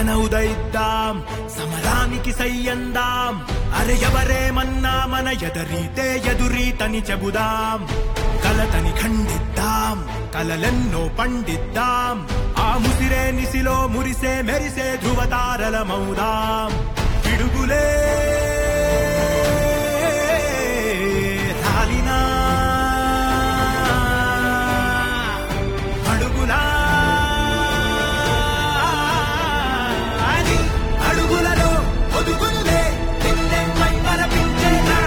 జన ఉదయిద్దాం సమరానికి సయ్యందాం అరే ఎవరేమన్నా మన ఎదరీతే ఎదురీతని చెబుదాం కలతని ఖండిద్దాం కలలెన్నో పండిద్దాం ఆ ముసిరే నిసిలో మురిసే మెరిసే ధృవతారలమౌదాం పిడుగులే రాలినా అడుగులా అని అడుగులలో ఒదుగునులే నిన్నెమ్మై మరపించేలా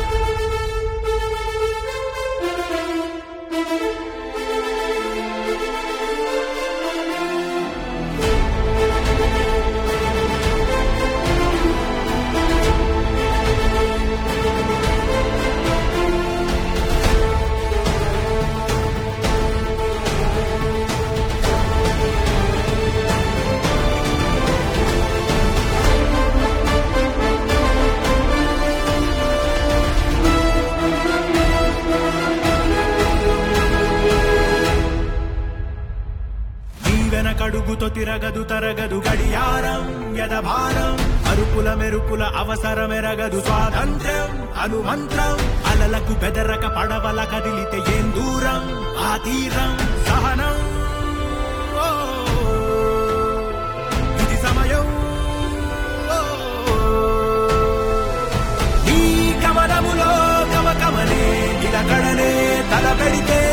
నీ వెనకడుగుతో తిరగదు తరగదు గడియారం యదభారం అరుపుల మెరుపుల అవసరమెరగదు స్వాతంత్ర్యం అనుమంత్రం అలలకు బెదరక పడవల కదిలితే ఏం దూరం ఆ తీరం సహనం ఓ, ఇది సమయం ఓ, ఈ కమలములో కమకమలే నిలకడలే తల పెడితే